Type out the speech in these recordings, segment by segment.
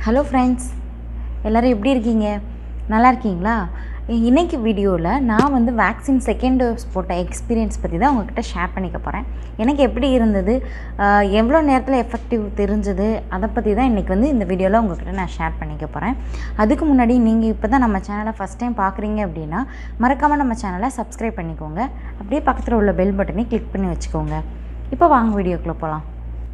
hello friends எல்லோரும் எப்படி இருக்கீங்க நல்லா இருக்கீங்களா இன்னைக்கு வீடியோவில் நான் வந்து வேக்சின் செகண்ட் டோஸ் போட்ட எக்ஸ்பீரியன்ஸ் பற்றி தான் உங்ககிட்ட ஷேர் பண்ணிக்க போகிறேன் எனக்கு எப்படி இருந்தது ஆஹ் எவ்வளோ நேரத்தில் எஃபெக்டிவ் தெரிஞ்சது அதை பற்றி தான் இன்றைக்கி வந்து இந்த வீடியோவில் உங்ககிட்ட நான் ஷேர் பண்ணிக்க போகிறேன் அதுக்கு முன்னாடி நீங்கள் இப்போ தான் நம்ம சேனலை ஃபஸ்ட் டைம் பார்க்குறீங்க அப்படின்னா மறக்காமல் நம்ம சேனலை சப்ஸ்கிரைப் பண்ணிக்கோங்க அப்படியே பக்கத்தில் உள்ள பெல் பட்டனை கிளிக் பண்ணி வச்சுக்கோங்க இப்போ வாங்க வீடியோக்குள்ளே போகலாம்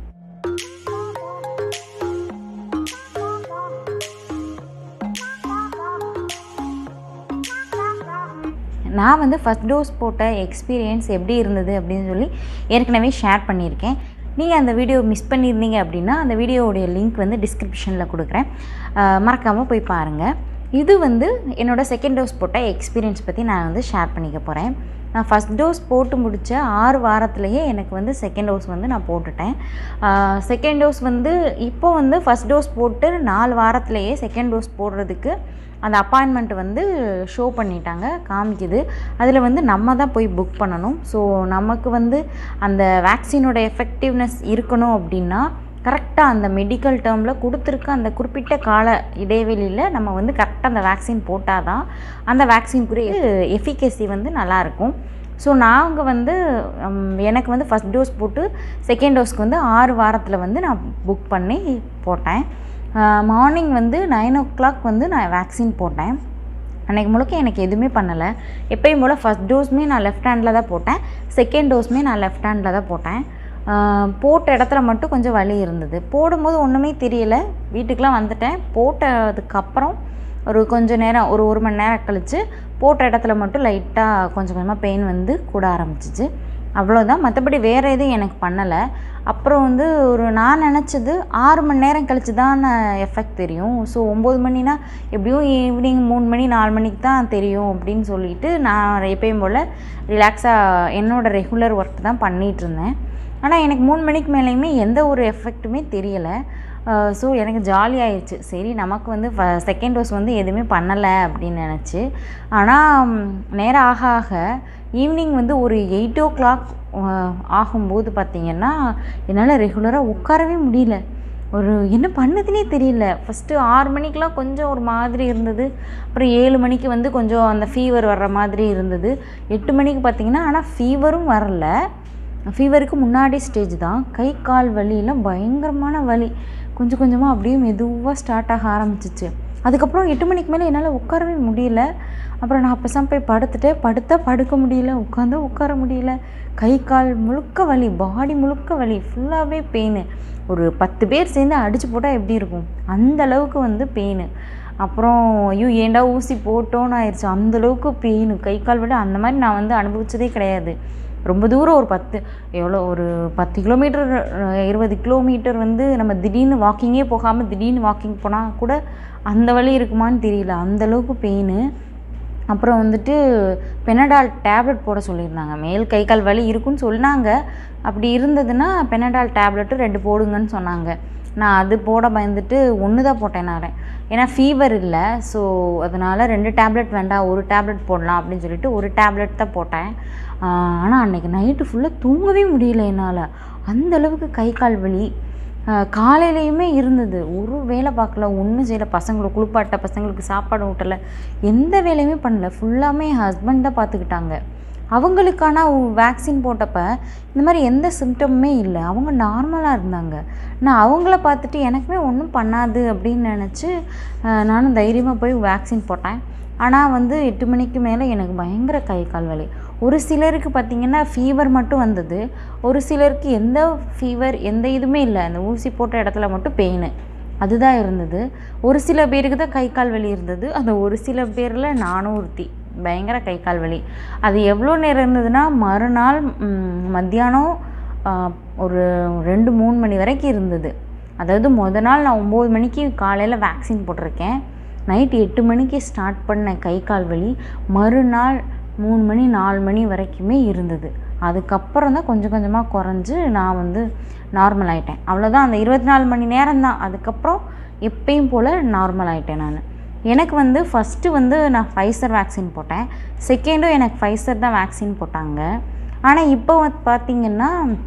நான் வந்து ஃபஸ்ட் டோஸ் போட்ட எக்ஸ்பீரியன்ஸ் எப்படி இருந்தது அப்படின்னு சொல்லி ஏற்கனவே ஷேர் பண்ணியிருக்கேன் நீங்கள் அந்த வீடியோ மிஸ் பண்ணியிருந்தீங்க அப்படின்னா அந்த வீடியோவுடைய லிங்க் வந்து டிஸ்கிரிப்ஷனில் கொடுக்குறேன் மறக்காமல் போய் பாருங்கள் இது வந்து என்னோடய செகண்ட் டோஸ் போட்ட எக்ஸ்பீரியன்ஸ் பற்றி நான் வந்து ஷேர் பண்ணிக்க போகிறேன் நான் ஃபஸ்ட் டோஸ் போட்டு முடித்த ஆறு வாரத்துலேயே எனக்கு வந்து செகண்ட் டோஸ் வந்து நான் போட்டுட்டேன் செகண்ட் டோஸ் வந்து இப்போ வந்து ஃபஸ்ட் டோஸ் போட்டு நாலு வாரத்துலேயே செகண்ட் டோஸ் போடுறதுக்கு அந்த அப்பாயின்மெண்ட் வந்து ஷோ பண்ணிட்டாங்க காமிக்குது அதில் வந்து நம்ம தான் போய் புக் பண்ணணும் ஸோ நமக்கு வந்து அந்த வேக்சினோட எஃபெக்டிவ்னஸ் இருக்கணும் அப்படின்னா கரெக்டாக அந்த மெடிக்கல் டேர்மில் கொடுத்துருக்க அந்த குறிப்பிட்ட கால இடைவெளியில் நம்ம வந்து கரெக்டாக அந்த வேக்சின் போட்டால் தான் அந்த வேக்சின்குரிய எஃபிகசி வந்து நல்லாயிருக்கும் ஸோ நாங்கள் வந்து ம், எனக்கு வந்து ஃபஸ்ட் டோஸ் போட்டு செகண்ட் டோஸ்க்கு வந்து ஆறு வாரத்தில் வந்து நான் புக் பண்ணி போட்டேன் மார்னிங் வந்து நைன் ஓ கிளாக் வந்து நான் வேக்சின் போட்டேன் அன்றைக்கி முழுக்க எனக்கு எதுவுமே பண்ணலை எப்பயும் போல் ஃபஸ்ட் டோஸுமே நான் லெஃப்ட் ஹேண்டில் தான் போட்டேன் செகண்ட் டோஸுமே நான் லெஃப்ட் ஹேண்டில் தான் போட்டேன் ஆஹ் போட்ட இடத்துல மட்டும் கொஞ்சம் வலி இருந்தது போடும்போது ஒன்றுமே தெரியல வீட்டுக்கெலாம் வந்துட்டேன் போட்டதுக்கப்புறம் ஒரு கொஞ்சம் நேரம் ஒரு ஒரு மணி நேரம் கழித்து போட்ட இடத்துல மட்டும் லைட்டாக கொஞ்சம் கொஞ்சமாக பெயின் வந்து கூட ஆரம்பிச்சிச்சு அவ்வளோதான் மற்றபடி வேறு எதுவும் எனக்கு பண்ணலை அப்புறம் வந்து ஒரு நான் நினச்சது ஆறு மணி நேரம் கழிச்சு தான் எஃபெக்ட் தெரியும் ஸோ ஒம்பது மணினா எப்படியும் ஈவினிங் மூணு மணி நாலு மணிக்கு தான் தெரியும் அப்படின்னு சொல்லிட்டு நான் எப்பயும் போல் ரிலாக்ஸாக என்னோடய ரெகுலர் ஒர்க் தான் பண்ணிகிட்டு இருந்தேன் ஆனால் எனக்கு மூணு மணிக்கு மேலேயுமே எந்த ஒரு எஃபெக்ட்டுமே தெரியலை ஸோ எனக்கு ஜாலி ஆயிடுச்சு சரி நமக்கு வந்து ஃப செகண்ட் டோஸ் வந்து எதுவுமே பண்ணலை அப்படின்னு நினச்சி ஆனால் நேரம் ஆக ஆக ஈவினிங் வந்து ஒரு எயிட் ஓ கிளாக் ஆகும்போது பார்த்திங்கன்னா என்னால் ரெகுலராக உட்காரவே முடியல ஒரு என்ன பண்ணுதுனே தெரியல ஃபஸ்ட்டு ஆறு மணிக்கெலாம் கொஞ்சம் ஒரு மாதிரி இருந்தது அப்புறம் ஏழு மணிக்கு வந்து கொஞ்சம் அந்த ஃபீவர் வர்ற மாதிரி இருந்தது எட்டு மணிக்கு பார்த்திங்கன்னா ஆனால் ஃபீவரும் வரல ஃபீவருக்கு முன்னாடி ஸ்டேஜ் தான் கை கால் வலியெல்லாம் பயங்கரமான வலி கொஞ்சம் கொஞ்சமாக அப்படியே மெதுவாக ஸ்டார்ட் ஆக ஆரம்பிச்சிச்சு அதுக்கப்புறம் எட்டு மணிக்கு மேலே என்னால் உட்காரவே முடியல அப்புறம் நான் அப்போ போய் படுத்துட்டேன் படுத்தா படுக்க முடியல உட்காந்தா உட்கார முடியல கை கால் முழுக்க வலி பாடி முழுக்க வலி ஃபுல்லாகவே பெயின் ஒரு பத்து பேர் சேர்ந்து அடித்து போட்டால் எப்படி இருக்கும் அந்த அளவுக்கு வந்து பெயின் அப்புறம் ஐயோ ஏன்டா ஊசி போட்டோன்னு ஆயிடுச்சு அந்த அளவுக்கு பெயின் கை கால் வலி அந்த மாதிரி நான் வந்து அனுபவிச்சதே கிடையாது ரொம்ப தூரம் ஒரு பத்து எவ்வளோ ஒரு பத்து கிலோமீட்டர் இருபது கிலோமீட்டர் வந்து நம்ம திடீர்னு வாக்கிங்கே போகாமல் திடீர்னு வாக்கிங் போனால் கூட அந்த வலி இருக்குமான்னு தெரியல அந்த அளவுக்கு பெயின் அப்புறம் வந்துட்டு பெனடால் டேப்லெட் போட சொல்லியிருந்தாங்க மேல் கை கால் வலி இருக்குன்னு சொன்னாங்க அப்படி இருந்ததுன்னா பெனடால் டேப்லெட்டு ரெண்டு போடுங்கன்னு சொன்னாங்க நான் அது போட பயந்துட்டு ஒன்று தான் போட்டேன் நான் ஏன்னா ஃபீவர் இல்லை ஸோ அதனால் ரெண்டு டேப்லெட் வேண்டாம் ஒரு டேப்லெட் போடலாம் அப்படின்னு சொல்லிட்டு ஒரு டேப்லெட் தான் போட்டேன் ஆனால் அன்றைக்கி நைட்டு ஃபுல்லாக தூங்கவே முடியல என்னால் அந்த அளவுக்கு கை கால் வலி காலையிலையுமே இருந்தது ஒரு வேலை பார்க்கல ஒன்றும் செய்யலை பசங்களை குளிப்பாட்ட பசங்களுக்கு சாப்பாடு ஊட்டலை எந்த வேலையுமே பண்ணல ஃபுல்லாமே என் ஹஸ்பண்ட் தான் பார்த்துக்கிட்டாங்க அவங்களுக்கான வேக்சின் போட்டப்ப இந்த மாதிரி எந்த சிம்டமுமே இல்லை அவங்க நார்மலாக இருந்தாங்க நான் அவங்கள பார்த்துட்டு எனக்குமே ஒன்றும் பண்ணாது அப்படின்னு நினச்சி நானும் தைரியமாக போய் வேக்சின் போட்டேன் ஆனால் வந்து எட்டு மணிக்கு மேலே எனக்கு பயங்கர கை கால் வலி ஒரு சிலருக்கு பார்த்திங்கன்னா ஃபீவர் மட்டும் வந்தது ஒரு சிலருக்கு எந்த ஃபீவர் எந்த இதுவுமே இல்லை அந்த ஊசி போட்ட இடத்துல மட்டும் பெயின் அதுதான் இருந்தது ஒரு சில பேருக்கு தான் கை கால் வலி இருந்தது அந்த ஒரு சில பேரில் நானும் ஒருத்தி பயங்கர கை கால் வலி அது எவ்வளோ நேரம் இருந்ததுன்னா மறுநாள் ம், மத்தியானம் ஆ, ஒரு ரெண்டு மூணு மணி வரைக்கும் இருந்தது அதாவது முத நாள் நான் ஒம்பது மணிக்கு காலையில் வேக்சின் போட்டிருக்கேன் நைட் எட்டு மணிக்கு ஸ்டார்ட் பண்ண கை கால் வலி மறுநாள் மூணு மணி நாலு மணி வரைக்குமே இருந்தது அதுக்கப்புறம் தான் கொஞ்சம் கொஞ்சமாக குறைஞ்சு நான் வந்து நார்மல் ஆயிட்டேன் அவ்வளோதான் அந்த இருபத்தி நாலு மணி நேரம் தான் அதுக்கப்புறம் எப்பயும் போல் நார்மல் ஆயிட்டேன் நான் எனக்கு வந்து ஃபஸ்ட்டு வந்து நான் ஃபைசர் வேக்சின் போட்டேன் செகண்டும் எனக்கு ஃபைசர் தான் வேக்சின் போட்டாங்க ஆனால் இப்போ வந்து பார்த்திங்கன்னா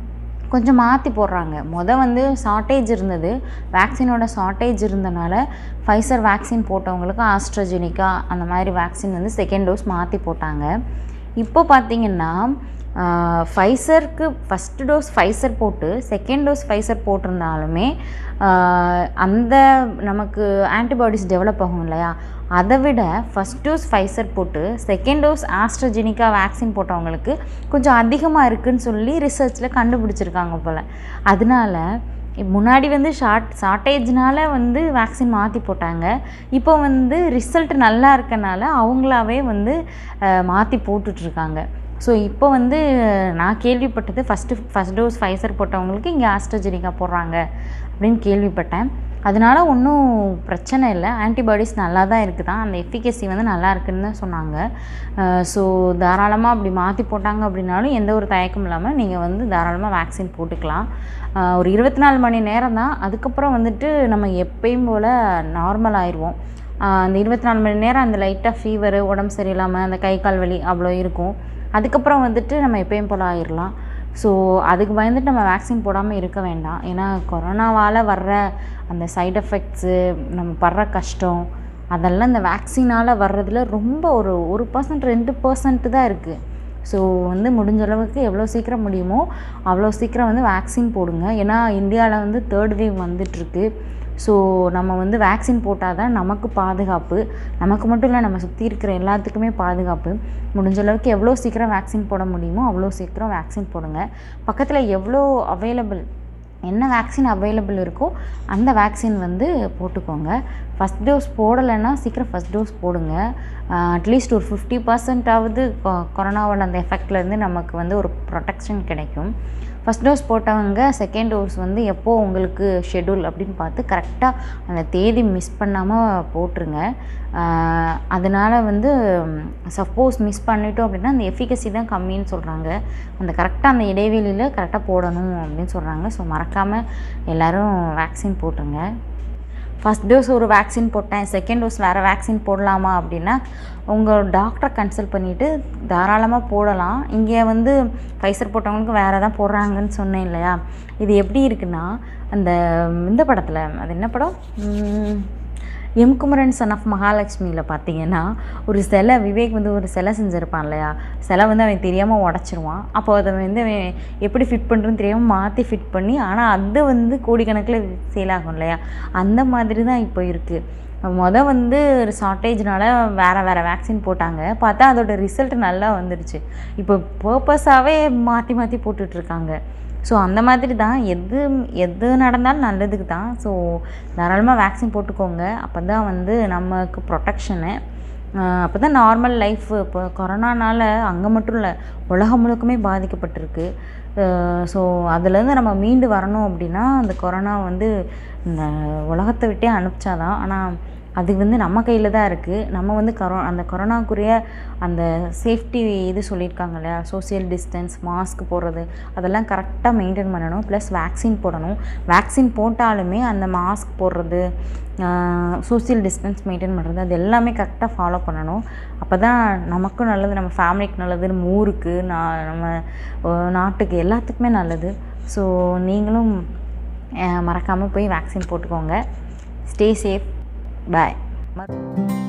கொஞ்சம் மாற்றி போடுறாங்க மொதல் வந்து ஷார்ட்டேஜ் இருந்தது வேக்சினோட ஷார்ட்டேஜ் இருந்தனால ஃபைசர் வேக்சின் போட்டவங்களுக்கு ஆஸ்ட்ரஜெனிக்கா அந்த மாதிரி வேக்சின் வந்து செகண்ட் டோஸ் மாற்றி போட்டாங்க இப்போ பார்த்தீங்கன்னா ஃபைசருக்கு ஃபஸ்ட்டு டோஸ் ஃபைசர் போட்டு செகண்ட் டோஸ் ஃபைசர் போட்டிருந்தாலுமே ஆஹ், அந்த நமக்கு ஆன்டிபாடிஸ் டெவலப் ஆகும் இல்லையா அதை விட ஃபஸ்ட் டோஸ் ஃபைசர் போட்டு செகண்ட் டோஸ் ஆஸ்ட்ரஜெனிக்கா வேக்சின் போட்டவங்களுக்கு கொஞ்சம் அதிகமாக இருக்குன்னு சொல்லி ரிசர்ச்சில் கண்டுபிடிச்சிருக்காங்க போல் அதனால முன்னாடி வந்து ஷார்ட் ஷார்ட்டேஜ்னால வந்து வேக்சின் மாற்றி போட்டாங்க இப்போ வந்து ரிசல்ட் நல்லா இருக்கனால அவங்களாவே வந்து மாற்றி போட்டுட்ருக்காங்க ஸோ இப்போ வந்து நான் கேள்விப்பட்டது ஃபஸ்ட்டு ஃபஸ்ட் டோஸ் ஃபைசர் போட்டவங்களுக்கு இங்கே ஆஸ்ட்ரஜெனிக்கா போடுறாங்க அப்படின்னு கேள்விப்பட்டேன் அதனால ஒன்றும் பிரச்சனை இல்லை ஆன்டிபாடிஸ் நல்லா தான் இருக்குதான் அந்த எஃபிகசி வந்து நல்லா இருக்குன்னு தான் சொன்னாங்க ஸோ தாராளமாக அப்படி மாற்றி போட்டாங்க அப்படின்னாலும் எந்த ஒரு தயக்கமும் இல்லாமல் நீங்கள் வந்து தாராளமாக வேக்சின் போட்டுக்கலாம் ஆஹ் ஒரு இருபத்தி நாலு மணி நேரம் தான் அதுக்கப்புறம் வந்துட்டு நம்ம எப்பயும் போல் நார்மல் ஆயிடுவோம் ஆஹ் அந்த இருபத்தி நாலு மணி நேரம் அந்த லைட்டாக ஃபீவரு உடம்பு சரியில்லாமல் அந்த கை கால் வலி அவ்வளோ இருக்கும் அதுக்கப்புறம் வந்துட்டு நம்ம எப்பயும் போல் ஆயிடலாம் ஸோ அதுக்கு பயந்துட்டு நம்ம வேக்சின் போடாமல் இருக்க வேண்டாம் ஏன்னா கொரோனாவால் வர்ற அந்த சைடு எஃபெக்ட்ஸு நம்ம படுற கஷ்டம் அதெல்லாம் இந்த வேக்சினால் வர்றதுல ரொம்ப ஒரு ஒரு பர்சன்ட் ரெண்டு பர்சன்ட் தான் இருக்குது ஸோ வந்து முடிஞ்ச அளவுக்கு எவ்வளோ சீக்கிரம் முடியுமோ அவ்வளோ சீக்கிரம் வந்து வேக்சின் போடுங்க ஏன்னா இந்தியாவில் வந்து தேர்ட் வேவ் வந்துட்டுருக்கு ஸோ நம்ம வந்து வேக்சின் போட்டால் தான் நமக்கு பாதுகாப்பு நமக்கு மட்டும் இல்லை நம்ம சுற்றி இருக்கிற எல்லாத்துக்குமே பாதுகாப்பு முடிஞ்ச அளவுக்கு எவ்வளோ சீக்கிரம் வேக்சின் போட முடியுமோ அவ்வளோ சீக்கிரம் வேக்சின் போடுங்க பக்கத்தில் எவ்வளோ அவைலபிள் என்ன வேக்சின் அவைலபிள் இருக்கோ அந்த வேக்சின் வந்து போட்டுக்கோங்க ஃபஸ்ட் டோஸ் போடலைன்னா சீக்கிரம் ஃபஸ்ட் டோஸ் போடுங்க அட்லீஸ்ட் ஒரு ஃபிஃப்டி பர்சன்டாவது கொரோனாவோட அந்த எஃபெக்ட்லேருந்து நமக்கு வந்து ஒரு ப்ரொடெக்ஷன் கிடைக்கும் ஃபஸ்ட் டோஸ் போட்டவங்க செகண்ட் டோஸ் வந்து எப்போ உங்களுக்கு ஷெட்யூல் அப்படின்னு பார்த்து கரெக்டாக அந்த தேதி மிஸ் பண்ணாமல் போட்டுருங்க அதனால் வந்து சப்போஸ் மிஸ் பண்ணிட்டோம் அப்படின்னா அந்த எஃபிகசி தான் கம்மின்னு சொல்கிறாங்க அந்த கரெக்டாக அந்த இடைவெளியில் கரெக்டாக போடணும் அப்படின்னு சொல்கிறாங்க ஸோ மறக்காமல் எல்லோரும் வேக்சின் போட்டுருங்க ஃபஸ்ட் டோஸ் ஒரு வேக்சின் போட்டேன் செகண்ட் டோஸ் வேறு வேக்சின் போடலாமா அப்படின்னா உங்கள் டாக்டரை கன்சல்ட் பண்ணிவிட்டு தாராளமாக போடலாம் இங்கே வந்து ஃபைசர் போட்டவங்களுக்கு வேறு தான் போடுறாங்கன்னு சொன்னேன் இல்லையா இது எப்படி இருக்குன்னா அந்த இந்த படத்தில் அது என்ன படம் உம், எம் குமரன் சன் ஆஃப் மகாலட்சுமியில் பார்த்தீங்கன்னா ஒரு சிலை விவேக் வந்து ஒரு சிலை செஞ்சுருப்பான் இல்லையா சிலை வந்து அவன் தெரியாமல் உடச்சிருவான் அப்போ அதை வந்து அவன் எப்படி ஃபிட் பண்ணுறதுன்னு தெரியாமல் மாற்றி ஃபிட் பண்ணி ஆனால் அது வந்து கோடிக்கணக்கில் சேல் ஆகும் இல்லையா அந்த மாதிரி தான் இப்போ இருக்குது மொதல் வந்து ஒரு ஷார்ட்டேஜ்னால வேறு வேறு வேக்சின் போட்டாங்க பார்த்தா அதோட ரிசல்ட் நல்லா வந்துடுச்சு இப்போ பர்பஸாகவே மாற்றி மாற்றி போட்டுட்ருக்காங்க ஸோ அந்த மாதிரி தான் எது எது நடந்தாலும் நல்லதுக்கு தான் ஸோ தாராளமாக வேக்சின் போட்டுக்கோங்க அப்போ தான் வந்து நமக்கு ப்ரொடெக்ஷனு அப்போ தான் நார்மல் லைஃப் இப்போ கொரோனானால அங்கே மட்டும் இல்லை உலகம் முழுக்குமே பாதிக்கப்பட்டிருக்கு ஸோ அதுலேருந்து நம்ம மீண்டு வரணும் அப்படின்னா அந்த கொரோனா வந்து இந்த உலகத்தை விட்டே அனுப்பிச்சாதான் ஆனால் அது வந்து நம்ம கையில் தான் இருக்குது நம்ம வந்து கரோ அந்த கொரோனாக்குரிய அந்த சேஃப்டி இது சொல்லியிருக்காங்க இல்லையா சோஷியல் டிஸ்டன்ஸ் மாஸ்க் போடுறது அதெல்லாம் கரெக்டாக மெயின்டைன் பண்ணணும் ப்ளஸ் வேக்சின் போடணும் வேக்சின் போட்டாலுமே அந்த மாஸ்க் போடுறது சோஷியல் டிஸ்டன்ஸ் மெயின்டைன் பண்ணுறது அது எல்லாமே கரெக்டாக ஃபாலோ பண்ணணும் அப்போ தான் நமக்கும் நல்லது நம்ம ஃபேமிலிக்கு நல்லது நம்ம ஊருக்கு நான் நம்ம அஹ், நாட்டுக்கு எல்லாத்துக்குமே நல்லது ஸோ நீங்களும் மறக்காமல் போய் வேக்சின் போட்டுக்கோங்க ஸ்டே சேஃப் பாய்